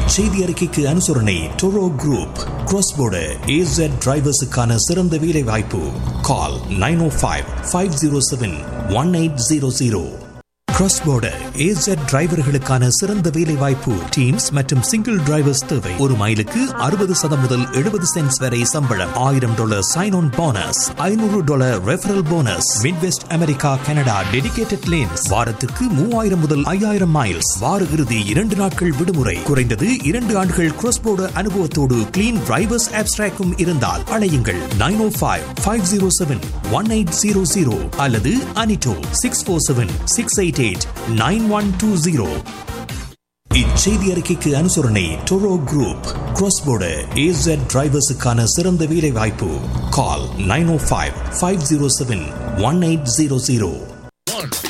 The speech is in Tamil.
இச்செய்தி அறிக்கைக்கு அனுசரணை Toro group cross border AZ டிரைவர்ஸுக்கான சிறந்த வேலை வாய்ப்பு call nine O five five zero seven one eight zero zero cross border AZ டிரைவர்களுக்கான சிறந்த வேலை வாய்ப்பு டீம்ஸ் மற்றும் சிங்கிள் டிரைவர்ஸ் தேவை ஒரு மைலுக்கு அறுபது சதம் முதல் எழுபது சென்ட்ஸ் வரை சம்பளம் ஆயிரம் டாலர் சைன் ஆன் போனஸ் ஐநூறு dollar referral bonus midwest America Canada dedicated lanes வாரத்துக்கு மூவாயிரம் முதல் ஐயாயிரம் மைல்ஸ் வார இறுதி இரண்டு நாட்கள் விடுமுறை குறைந்தது இரண்டு ஆண்டுகள் கிராஸ் border அனுபவத்தோடு கிளீன் டிரைவர்ஸ் ஆப்ஸ்ட்ராக்கும் இருந்தால் அழையுங்கள் nine O five five zero seven one eight zero zero அல்லது அனிட்டோ six four seven six eight eight nine one two zero இச்செய்தி அறிக்கைக்கு அனுசரணை Toro group cross border AZ டிரைவர்ஸுக்கான சிறந்த வேலை வாய்ப்பு call nine O five five zero seven one eight zero zero